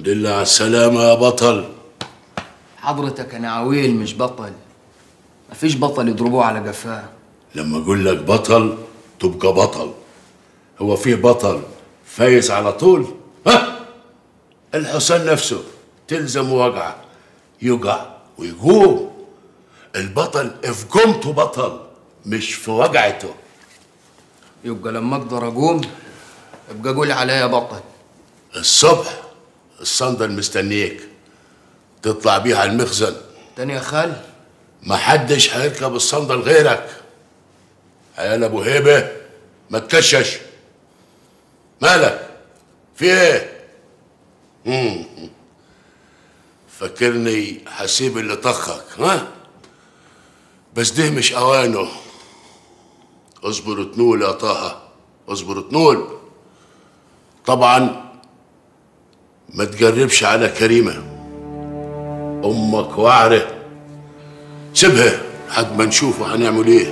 الحمد لله على السلامة يا بطل حضرتك انا عويل مش بطل مفيش بطل يضربوه على قفاه لما اقول لك بطل تبقى بطل هو فيه بطل فايز على طول ها الحصان نفسه تلزم وقعه يقع ويقوم البطل في قومته بطل مش في وقعته يبقى لما اقدر اقوم ابقى قول عليا بطل الصبح الصندل مستنيك تطلع بيه على المخزن تاني يا خال محدش هيركب الصندل غيرك عيال ابو هيبه ما تكشش مالك في ايه مم. فكرني هسيب اللي طخك ها بس ده مش اوانه اصبر تنول يا طه اصبر تنول طبعا ما تقربش على كريمه امك وعره سيبها لحد ما نشوف هنعمل ايه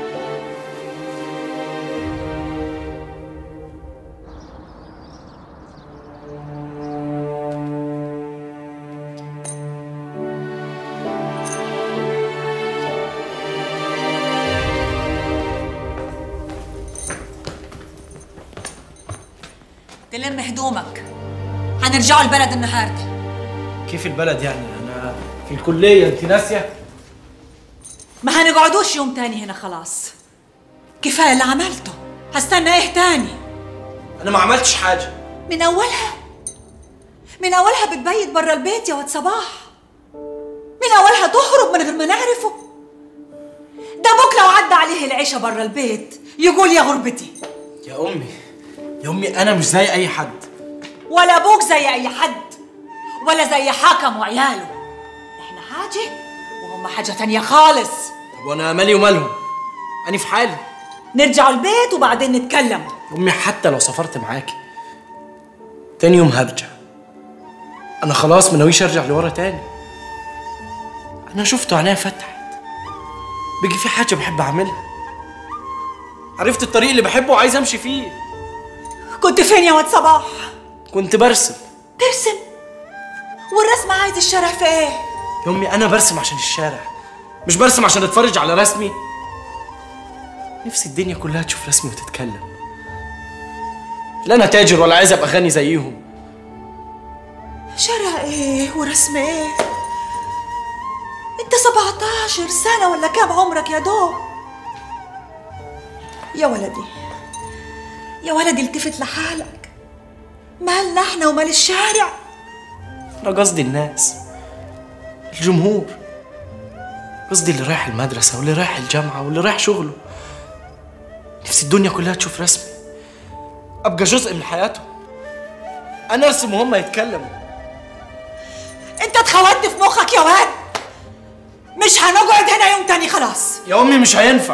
تلم هدومك هنرجعوا البلد النهارده كيف البلد يعني انا في الكليه انت ناسيه ما هنقعدوش يوم تاني هنا خلاص كفايه اللي عملته هستنى ايه تاني انا ما عملتش حاجه من اولها من اولها بتبيت برا البيت يا واد صباح من اولها تهرب من غير ما نعرفه ده ابوك لو عدى عليه العيشه برا البيت يقول يا غربتي يا امي يا امي انا مش زي اي حد ولا ابوك زي اي حد ولا زي حكم وعياله احنا حاجه وهم حاجه تانية خالص طب وانا مالي ومالهم انا في حالي نرجع البيت وبعدين نتكلم امي حتى لو سافرت معاكي تاني يوم هرجع انا خلاص مناويش ارجع لورا تاني انا شفته عينيا فتحت بيجي في حاجه بحب اعملها عرفت الطريق اللي بحبه وعايز امشي فيه كنت فين يا واد صباح كنت برسم ترسم والرسم عايز الشارع في ايه يا امي انا برسم عشان الشارع مش برسم عشان اتفرج على رسمي نفسي الدنيا كلها تشوف رسمي وتتكلم لا انا تاجر ولا عايز ابقى غني زيهم شارع ايه ورسم ايه انت 17 سنة ولا كام عمرك يا دوب يا ولدي يا ولدي التفت لحالك مالنا احنا ومال الشارع انا قصدي الناس الجمهور قصدي اللي رايح المدرسة واللي رايح الجامعة واللي رايح شغله نفسي الدنيا كلها تشوف رسمي ابقى جزء من حياتهم انا ارسم وهم يتكلموا انت اتخوت في مخك يا واد مش هنقعد هنا يوم تاني خلاص يا امي مش هينفع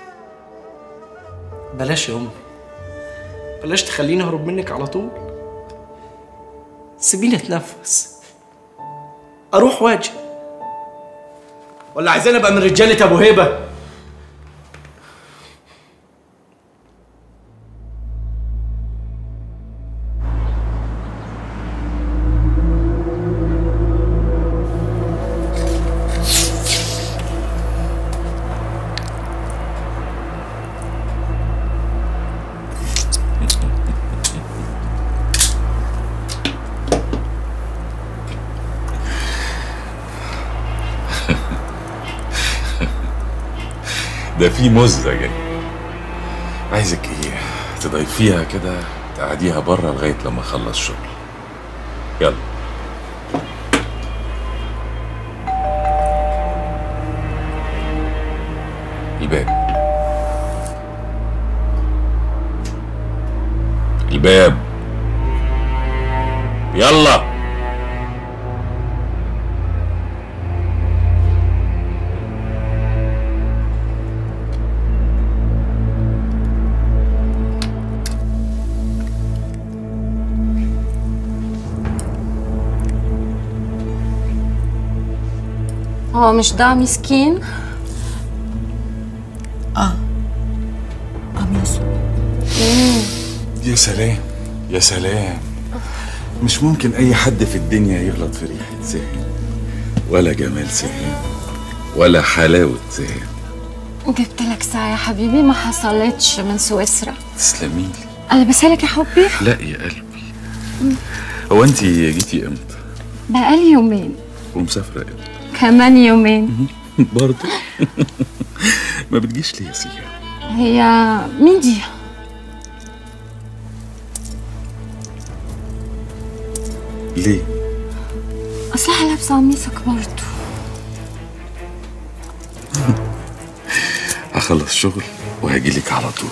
بلاش يا امي بلاش تخليني اهرب منك على طول سيبيني اتنفس اروح واجي ولا عايزين ابقى من رجاله ابو هيبه ده في مزة جاي عايزك ايه تضيفيها كده تقعديها بره لغاية لما اخلص شغل يلا الباب الباب يلا هو مش ده مسكين ام يوسف يا سلام يا سلام مش ممكن اي حد في الدنيا يغلط في ريحة سهام ولا جمال سهام ولا حلاوة سهام جبت لك ساعة يا حبيبي ما حصلتش من سويسرا تسلمي لي أنا بسألك يا حبي لا يا قلبي هو انت جيتي امتى بقالي يومين ومسافرة امتى كمان يومين برضه ما بتجيش ليه يا سهام هي مين دي؟ ليه أصلها لابسة قميصك برضه هخلص شغل وهجيلك على طول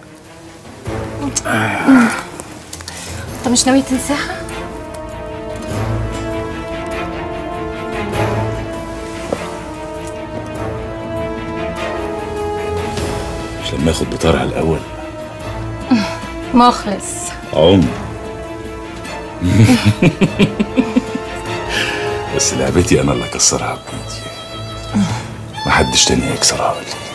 أنت مش ناوي تنساها؟ مش لما اخد بطارها الاول مخلص عمر بس لعبتي انا اللي اكسرها بايدي محدش تاني هيكسرها لي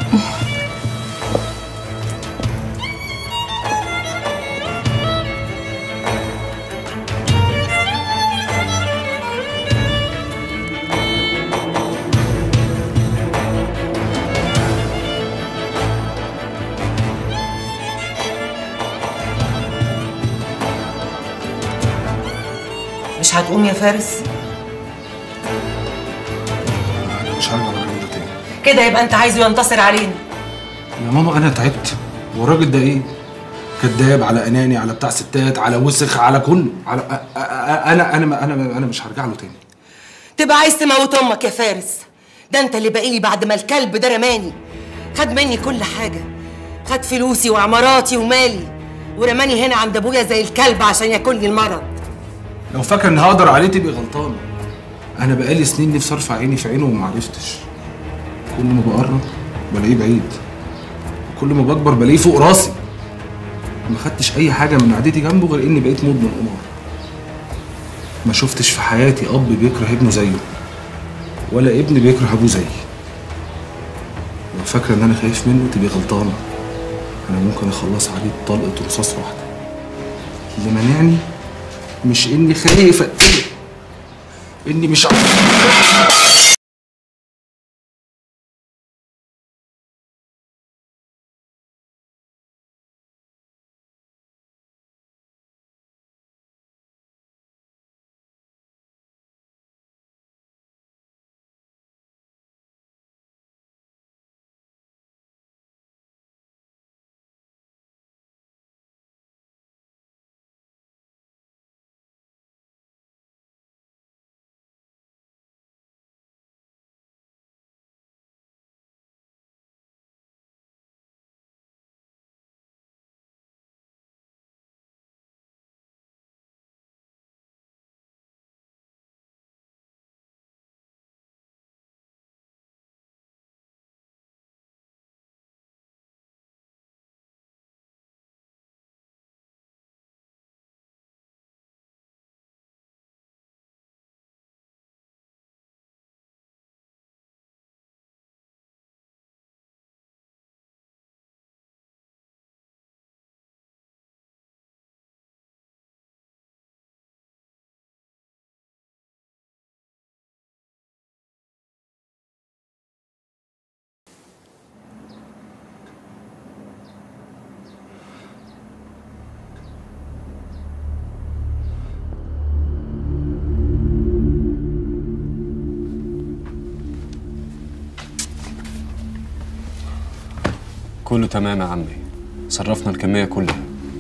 مش هتقوم يا فارس مش هرجع الراجل ده تاني كده يبقى انت عايزه ينتصر علينا يا ماما انا تعبت والراجل ده ايه كذاب على اناني على بتاع ستات على وسخ على كله على أ- أ- أ- انا انا انا انا مش هرجع له تاني تبقى عايز تموت امك يا فارس ده انت اللي باقي لي بعد ما الكلب ده رماني خد مني كل حاجه خد فلوسي وعماراتي ومالي ورماني هنا عند ابويا زي الكلب عشان ياكلني المرض لو فاكر ان هقدر عليه تبقي غلطانه انا بقالي سنين نفسي ارفع عيني في عينه وما عرفتش كل ما بقرب بلاقيه بعيد كل ما بكبر بلاقيه فوق راسي ما خدتش اي حاجه من قعدتي جنبه غير اني بقيت مدمن قمار ما شفتش في حياتي اب بيكره ابنه زيه ولا ابن بيكره ابوه زيي لو فاكره ان انا خايف منه تبقي غلطانه انا ممكن اخلص عليه بطلقه رصاص واحده اللي مانعني مش اني خايف اقتله اني مش عارف كله تمام يا عمي صرفنا الكمية كلها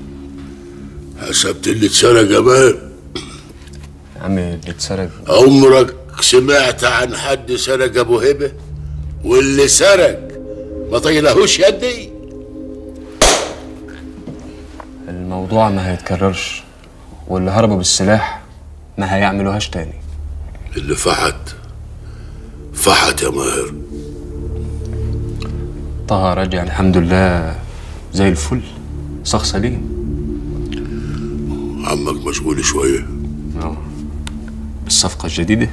حسبت اللي اتسرق يا مان يا عمي اللي اتسرق عمرك سمعت عن حد سرق ابو هبه واللي سرق ما طيلهوش يدي الموضوع ما هيتكررش واللي هربوا بالسلاح ما هيعملوهاش تاني اللي فحت فحت يا ماهر طه راجع الحمد لله زي الفل صخ سليم عمك مشغول شويه اه بالصفقة الجديدة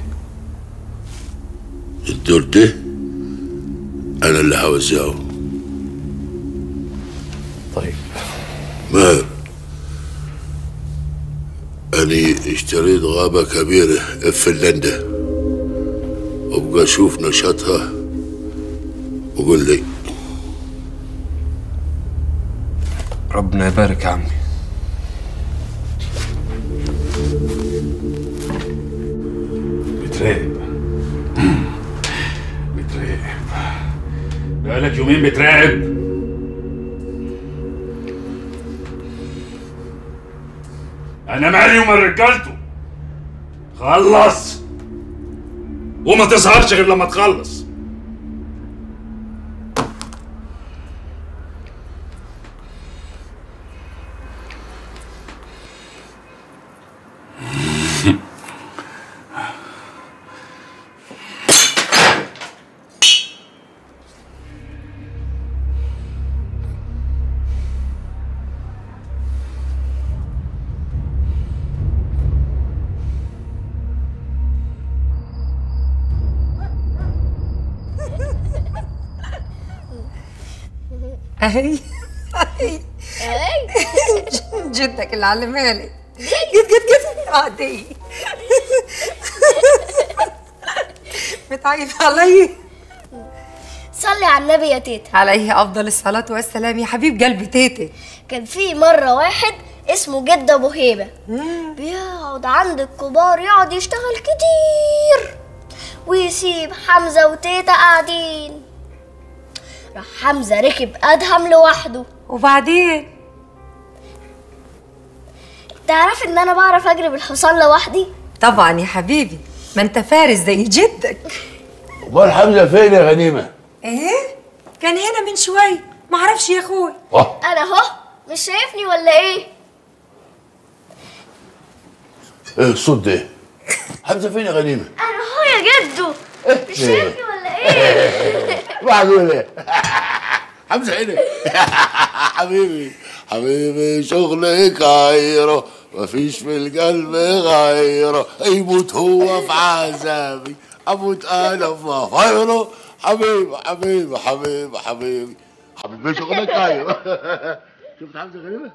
الدور ده انا اللي هوزعه طيب ماهر أنا اشتريت غابة كبيرة في فنلندا وابقى أشوف نشاطها وقول لي ربنا يبارك يا عمي بتراقب بتراقب بقالك يومين بتراقب انا مالي ومال رجالته خلص وما تظهرش غير لما تخلص اهي اهي جدك اللي علمها لي جد جد جد عادي متعيب علي صلي على النبي يا تيتا عليه افضل الصلاه والسلام يا حبيب قلبي تيتي كان في مرة واحد اسمه جد أبو هيبة بيقعد عند الكبار يقعد يشتغل كتير ويسيب حمزة وتيتا قاعدين راح حمزة ركب أدهم لوحده وبعدين تعرف إن أنا بعرف أجري بالحصان لوحدي؟ طبعا يا حبيبي ما انت فارس زي جدك أمال حمزة فين يا غنيمة؟ ايه كان هنا من شوي ما اعرفش يا اخوي أنا أهو مش شايفني ولا إيه؟ إيه الصوت ده؟ حمزة فين يا غنيمة؟ أنا أهو يا جدو مش شايفني ولا إيه؟ معقول إيه؟ حمزة هنا حبيبي حبيبي شغلك عيره مفيش في القلب غيره يموت هو في عذابي اموت انا في خيره حبيبي حبيبي حبيبي حبيبي حبيبي شغلك عيره شفت حمزة غريبة؟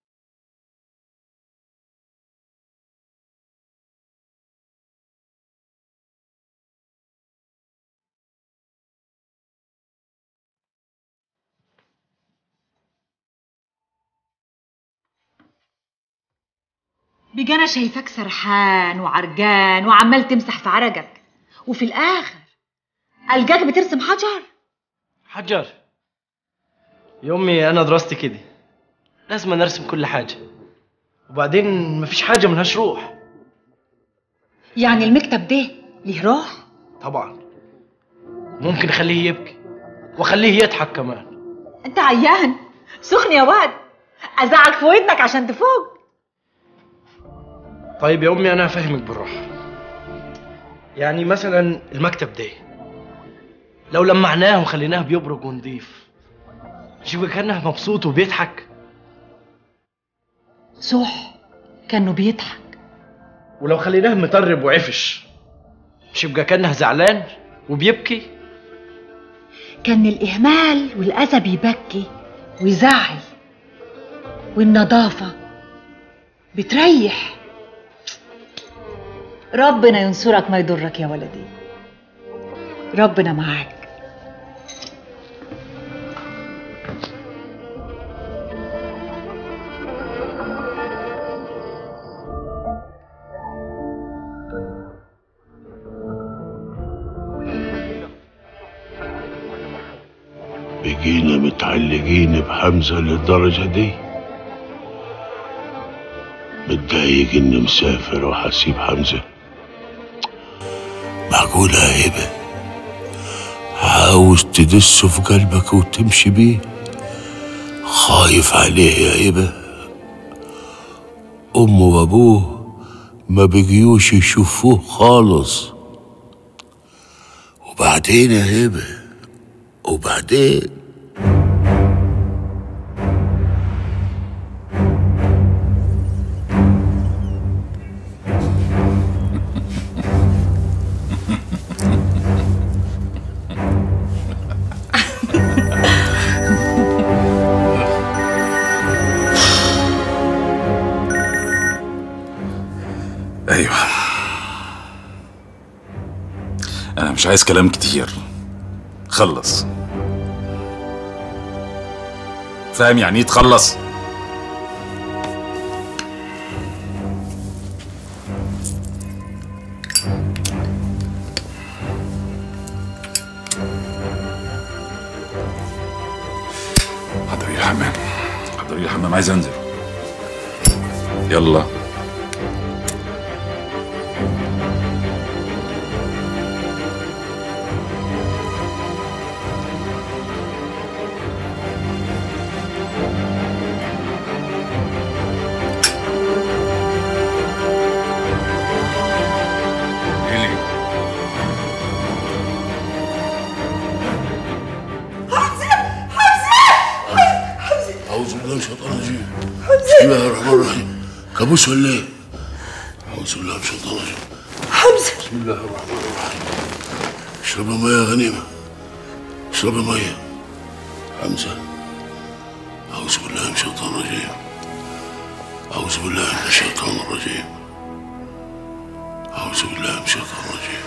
بيجي انا شايفاك سرحان وعرجان وعمال تمسح في عرجك وفي الاخر الجاك بترسم حجر حجر يا امي انا دراستي كده لازم أنا ارسم كل حاجه وبعدين مفيش حاجه ملهاش روح يعني المكتب ده ليه روح طبعا ممكن اخليه يبكي واخليه يضحك كمان انت عيان سخن يا واد ازعك في ودنك عشان تفوق طيب يا امي انا هفهمك بالراحه يعني مثلا المكتب ده لو لمعناه وخليناه بيبرق ونضيف مش يبقى كانه مبسوط وبيضحك صح كانه بيضحك ولو خليناه مطرب وعفش مش يبقى كانه زعلان وبيبكي كان الإهمال والأذى بيبكي ويزعل والنظافة بتريح ربنا ينصرك ما يضرك يا ولدي ربنا معاك بقينا متعلقين بحمزة للدرجة دي متضايق اني مسافر وحسيب حمزة معقولة يا هبة عاوز تدسه في قلبك وتمشي بيه خايف عليه يا هبة أمه وأبوه ما بقيوش يشوفوه خالص وبعدين يا هبه وبعدين مش عايز كلام كتير خلص فاهم يعني ايه تخلص حضري يا حمام حضري يا حمام عايز انزل يلا ليلي أعوذ بالله من الشيطان الرجيم بسم الله الرحمن الرحيم كابوس ولا إيه؟ أعوذ بالله من الشيطان الرجيم حمزة بسم الله الرحمن الرحيم اشربي مية يا غنيمة اشربي مية حمزة أعوذ بالله من الشيطان الرجيم أعوذ بالله من الشيطان الرجيم أعوذ بالله من الشيطان الرجيم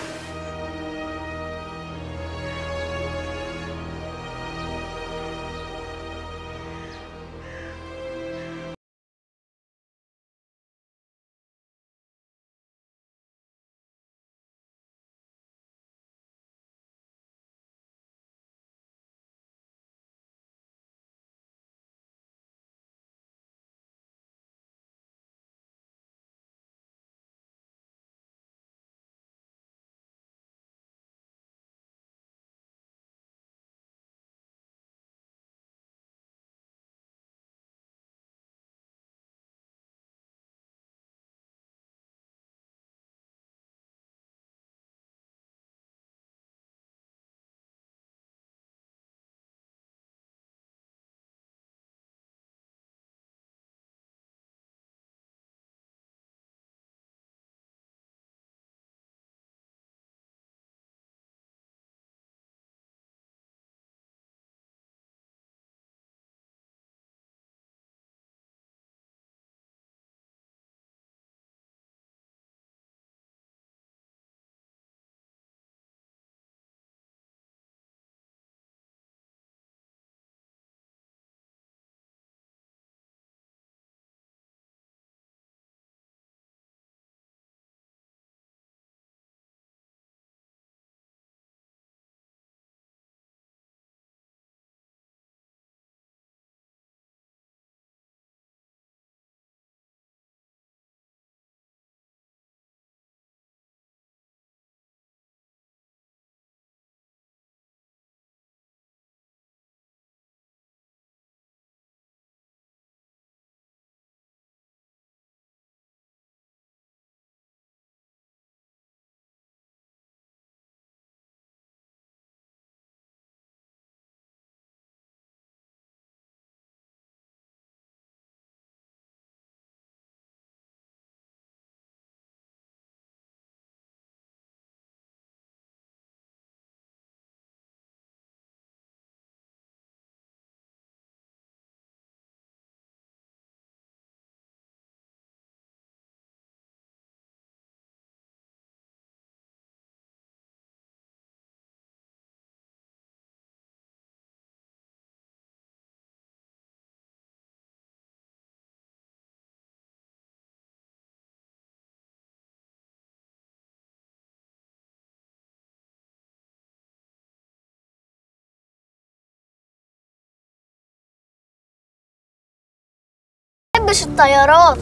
بحبش الطيارات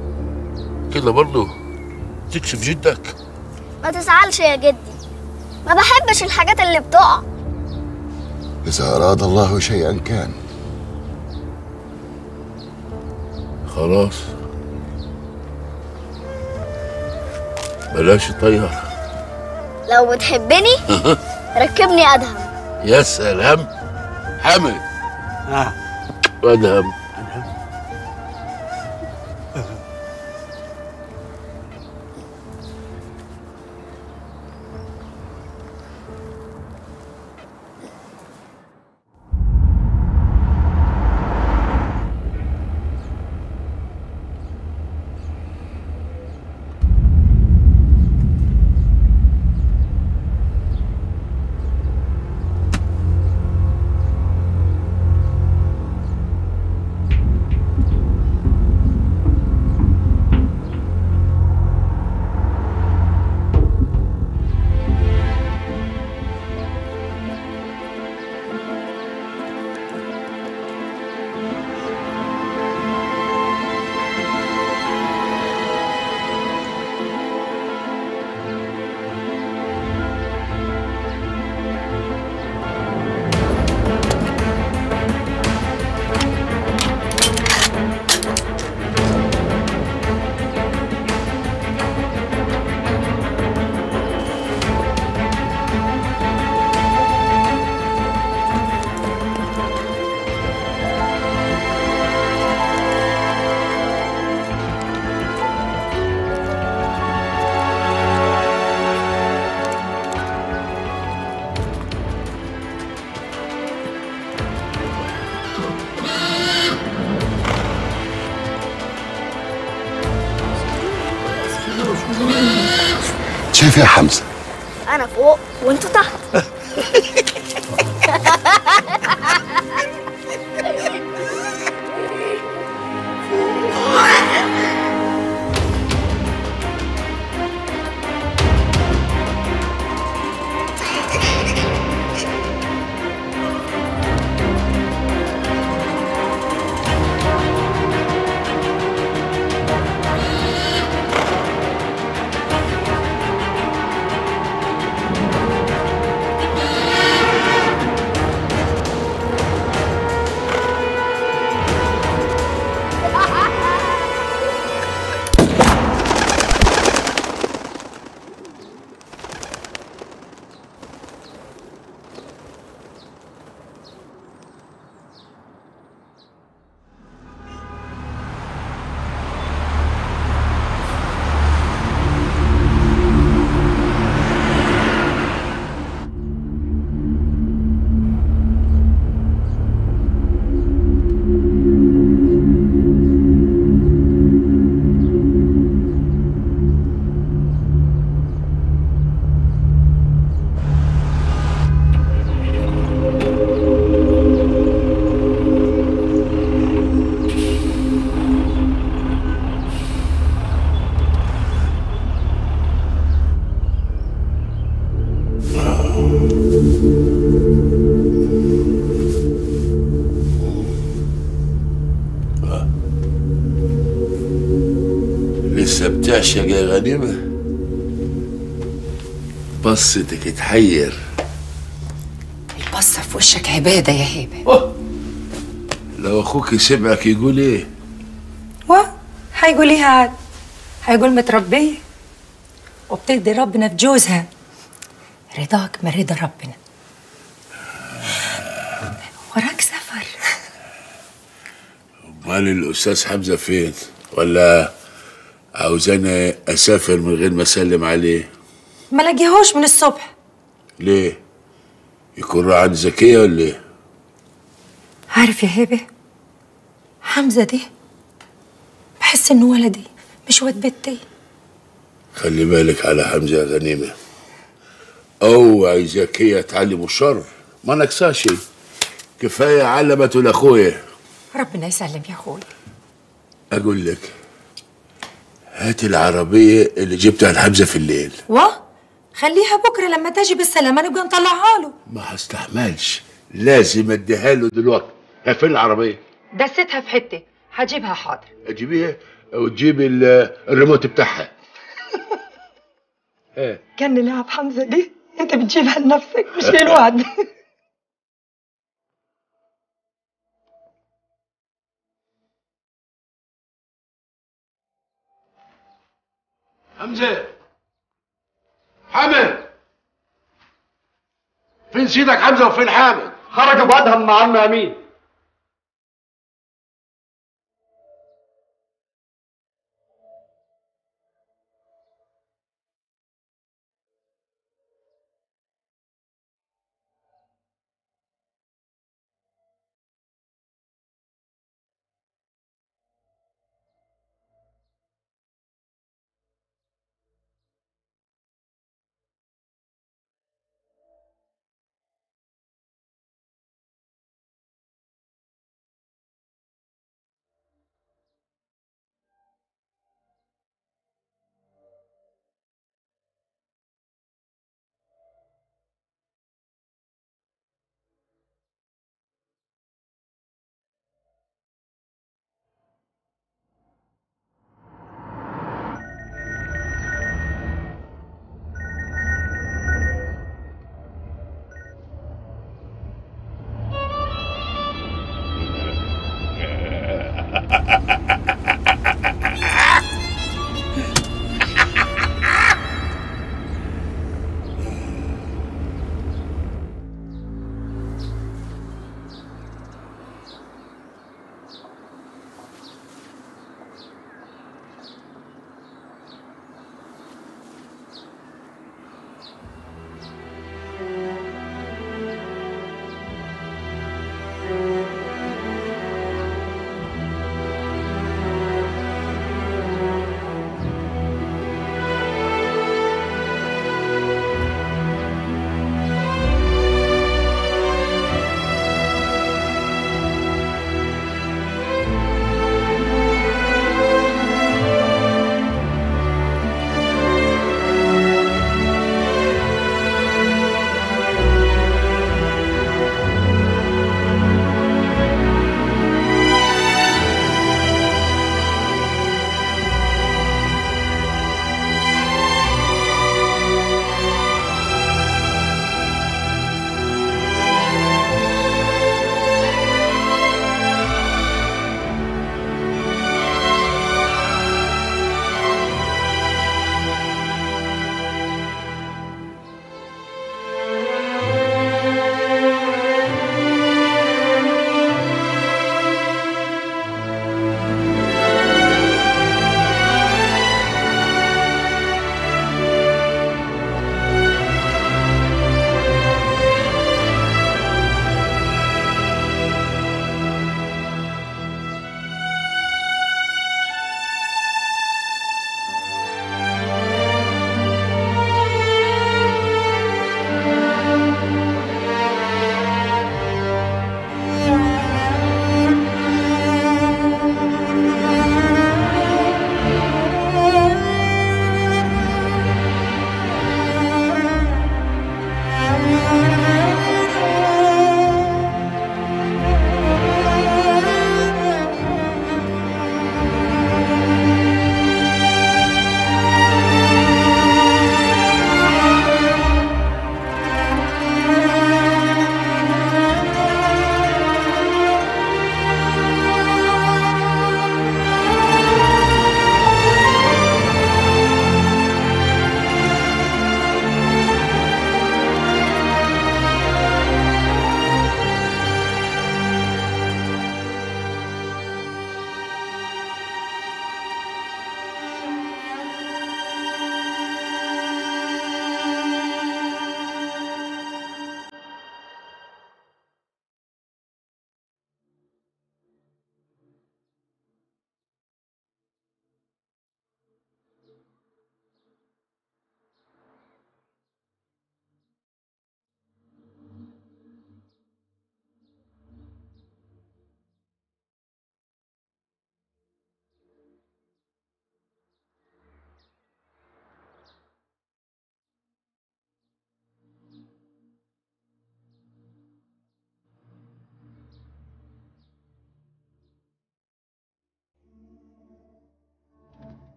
كده برضه تكشف جدك ما تزعلش يا جدي ما بحبش الحاجات اللي بتقع إذا أراد الله شيئا كان خلاص بلاش الطيارة لو بتحبني ركبني ادهم يا سلام حمد آه. وادهم كيف يا حمزه انا فوق وانتوا تحت لسه بتعشق يا غنيمة بصتك تحير البصة في وشك عبادة يا هيبة لو اخوك سمعك يقول ايه و هيقول ايه عاد هيقول متربية وبترضي ربنا في جوزها رضاك ما رضا ربنا وراك سفر امال الاستاذ حمزه فين ولا عاوزاني اسافر من غير ما اسلم عليه ما لاقيهوش من الصبح ليه يكون راح عند زكيه ولا ايه عارف يا هبه حمزه دي بحس انه ولدي مش واد بنتي خلي بالك على حمزه يا غنيمه اوعي زكيه تعلم الشر ما نكساه شيء كفايه علمته لاخويا ربنا يسلم يا اخوي اقول لك هات العربيه اللي جبتها لحمزه في الليل و خليها بكره لما تجي بالسلامه نبقى نطلعها له ما هستحملش لازم اديها له دلوقتي هي فين العربيه دستها في حته هجيبها حاضر اجيبيها وتجيبي ال- الريموت بتاعها ايه كان لعب حمزه دي انت بتجيبها لنفسك مش للوعد حمزه حامد فين سيدك حمزه وفين حامد خرجوا بأدهم مع عم أمين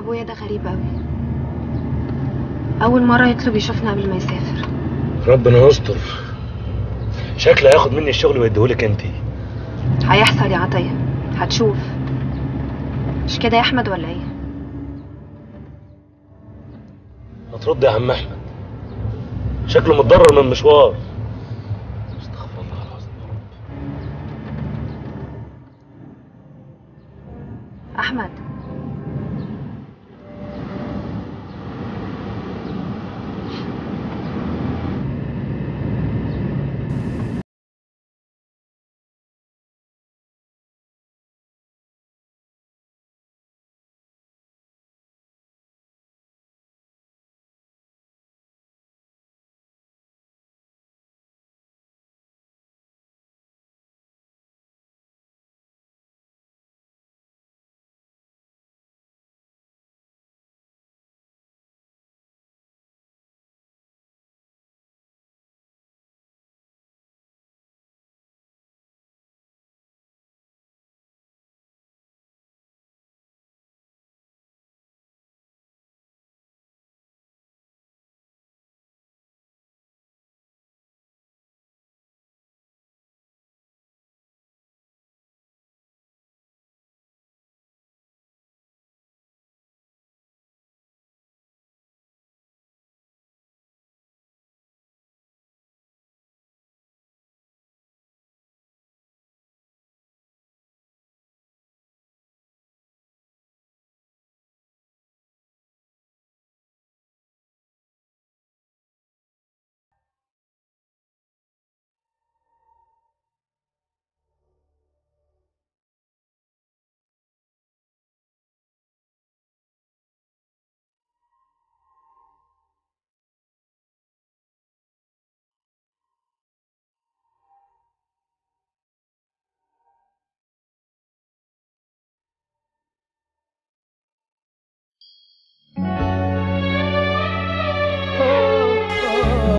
ابويا ده غريب قوي اول مره يطلب يشوفنا قبل ما يسافر ربنا يستر شكله هياخد مني الشغل ويديهولك انت هيحصل يا عطيه هتشوف مش كده يا احمد ولا ايه هترد يا عم احمد شكله متضرر من المشوار